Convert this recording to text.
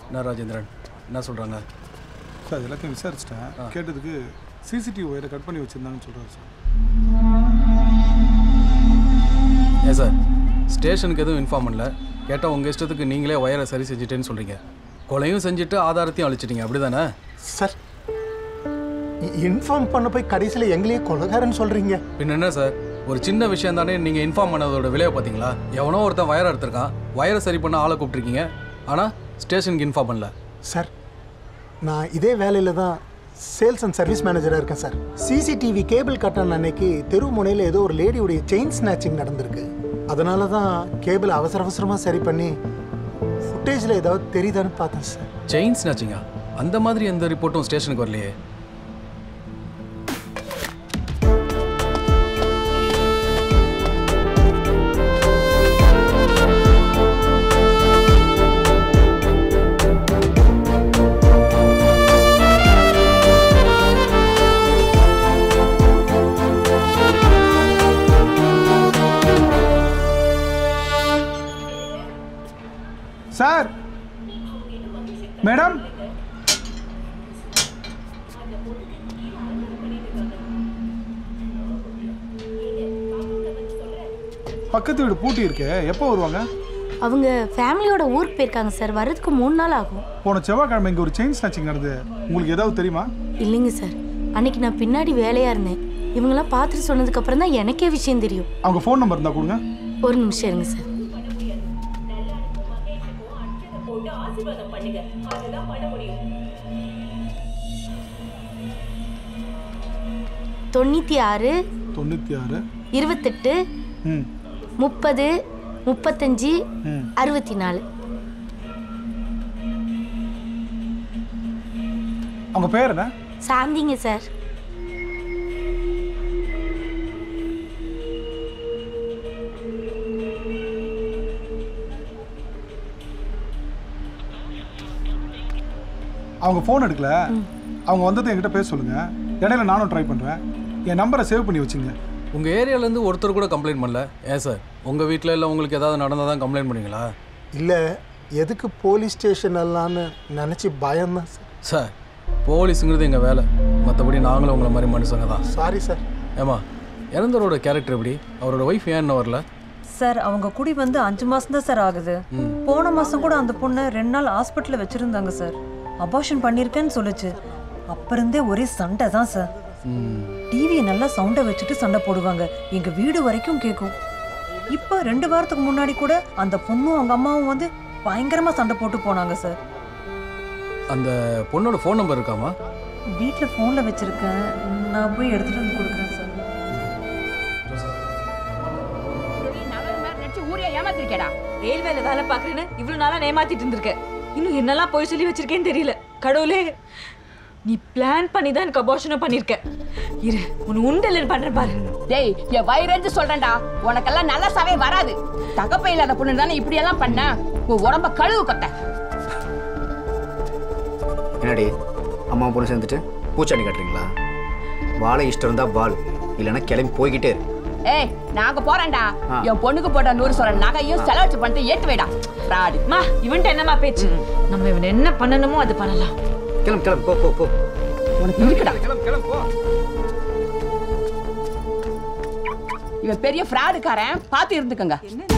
என்ன ராஜேந்திரன் என்ன சொல்கிறாங்க சார் அது எல்லாத்தையும் விசாரிச்சிட்டேன் கேட்டதுக்கு சிசிடிவி ஒயரை கட் பண்ணி வச்சிருந்தாங்கன்னு சொல்கிறாரு சார் ஏன் சார் ஸ்டேஷனுக்கு எதுவும் இன்ஃபார்ம் பண்ணல கேட்டால் உங்கள் இஷ்டத்துக்கு நீங்களே ஒயரை சரி செஞ்சுட்டேன்னு சொல்கிறீங்க கொலையும் செஞ்சுட்டு ஆதாரத்தையும் அழிச்சிட்டீங்க அப்படி தானே சார் இன்ஃபார்ம் பண்ண போய் கடைசியில் எங்களையே கொலகாரன்னு சொல்கிறீங்க பின்ன என்ன சார் ஒரு சின்ன விஷயம் தானே நீங்கள் இன்ஃபார்ம் பண்ணதோட விளைவை பார்த்தீங்களா எவனோ ஒருத்தன் வயரை எடுத்திருக்கான் வயரை சரி பண்ண ஆளை கூப்பிட்ருக்கீங்க ஆனால் ஸ்டேஷனுக்கு இன்ஃபார்ம் பண்ணல சார் நான் இதே வேலையில் தான் சேல்ஸ் அண்ட் சர்வீஸ் மேனேஜராக இருக்கேன் சார் சிசிடிவி கேபிள் கட்டின அன்னைக்கு தெரு முனையில் ஏதோ ஒரு லேடியுடைய செயின் ஸ்நாச்சிங் நடந்திருக்கு அதனால தான் கேபிள் அவசர அவசரமாக சரி பண்ணி ஃபுட்டேஜில் ஏதாவது தெரியுதான்னு பார்த்தேன் சார் செயின் ஸ்நாச்சிங்கா அந்த மாதிரி எந்த ரிப்போர்ட்டும் ஸ்டேஷனுக்கு வரலையே சார் மேடம் பக்கத்து வீடு பூட்டி இருக்கே எப்போ வருவாங்க அவங்க ஃபேமிலியோட ஊருக்கு போயிருக்காங்க சார் வர்றதுக்கு மூணு நாள் ஆகும் போன செவ்வாய்க்கிழமை இங்கே ஒரு செயின் ஸ்நாச்சிங் நடந்து உங்களுக்கு ஏதாவது தெரியுமா இல்லைங்க சார் அன்னைக்கு நான் பின்னாடி வேலையாக இருந்தேன் இவங்கெல்லாம் பார்த்துட்டு சொன்னதுக்கப்புறம் தான் எனக்கே விஷயம் தெரியும் அவங்க ஃபோன் நம்பர் இருந்தால் கொடுங்க ஒரு நிமிஷம் இருங்க சார் தொண்ணூற்றி ஆறு தொண்ணூற்றி ஆறு இருபத்தெட்டு ம் முப்பது முப்பத்தஞ்சு ம் அறுபத்தி நாலு அவங்க பேர் என்ன சாந்திங்க சார் அவங்க ஃபோன் எடுக்கல அவங்க வந்ததை என்கிட்ட பேச சொல்லுங்க இடையில நானும் ட்ரை பண்ணுறேன் என் நம்பரை சேவ் பண்ணி வச்சுங்க உங்கள் ஏரியாலேருந்து ஒருத்தர் கூட கம்ப்ளைண்ட் பண்ணல ஏன் சார் உங்கள் வீட்டில் இல்லை உங்களுக்கு ஏதாவது நடந்தால் தான் கம்ப்ளைண்ட் பண்ணுவீங்களா இல்லை எதுக்கு போலீஸ் ஸ்டேஷன் எல்லாம்னு நினச்சி பயம்தான் சார் சார் போலீஸுங்கிறது எங்கள் வேலை மற்றபடி நாங்களும் உங்களை மாதிரி மனுஷங்க தான் சாரி சார் ஏமா இறந்தவரோட கேரக்டர் எப்படி அவரோட ஒய்ஃப் ஏன் இன்னும் வரல சார் அவங்க குடி வந்து அஞ்சு மாசம் தான் சார் ஆகுது போன மாசம் கூட அந்த பொண்ணை ரெண்டு நாள் ஹாஸ்பிட்டல்ல வச்சிருந்தாங்க சார் அபார்ஷன் பண்ணியிருக்கேன்னு சொல்லுச்சு அப்ப இருந்தே ஒரே சண்டை தான் சார் டிவியை நல்லா சவுண்டை வச்சுட்டு சண்டை போடுவாங்க எங்க வீடு வரைக்கும் கேட்கும் இப்போ ரெண்டு வாரத்துக்கு முன்னாடி கூட அந்த பொண்ணும் அவங்க அம்மாவும் வந்து பயங்கரமா சண்டை போட்டு போனாங்க சார் அந்த பொண்ணோட ஃபோன் நம்பர் இருக்காமா வீட்டில் ஃபோனில் வச்சிருக்கேன் நான் போய் எடுத்துட்டு வந்து கொடுக்குறேன் சார் ஊரே ஏமாத்திருக்கேடா ரயில்வேல வேலை பார்க்குறேன்னு இவ்வளோ நாளாக ஏமாத்திட்டு இருந்திருக்க இன்னும் என்னெல்லாம் போய் சொல்லி வச்சிருக்கேன்னு தெரியல கடவுளே நீ பிளான் பண்ணி தான் எனக்கு அபார்ஷனை பண்ணியிருக்க இரு உன் உண்டல் பண்றேன் பாரு டேய் என் வயிறெஞ்சு சொல்றேன்டா உனக்கெல்லாம் நல்ல சவே வராது தகப்ப இல்லாத பொண்ணு தானே இப்படி எல்லாம் பண்ண உன் உடம்ப கழுவு கொத்த என்னடி அம்மா பொண்ணு சேர்ந்துட்டு பூச்சாண்டி கட்டுறீங்களா வாழை இஷ்டம் இருந்தா வாள் இல்லைன்னா கிளம்பி போய்கிட்டே இரு ஏய் நாங்க போறேன்டா ஆ. என் பொண்ணுக்கு போட்ட நூறு சொல்ற நகையும் செலவச்சு பண்ணிட்டு ஏத்து வைடா ராடி மா இவன்ட்ட என்னம்மா பேச்சு நம்ம இவன் என்ன பண்ணணுமோ அது பண்ணலாம் கிளம்பு கிளம்பு போ போ போ உனக்கு இருக்குடா கிளம்பு கிளம்பு போ இவன் பெரிய ஃப்ராடுக்காரன் பார்த்து இருந்துக்கங்க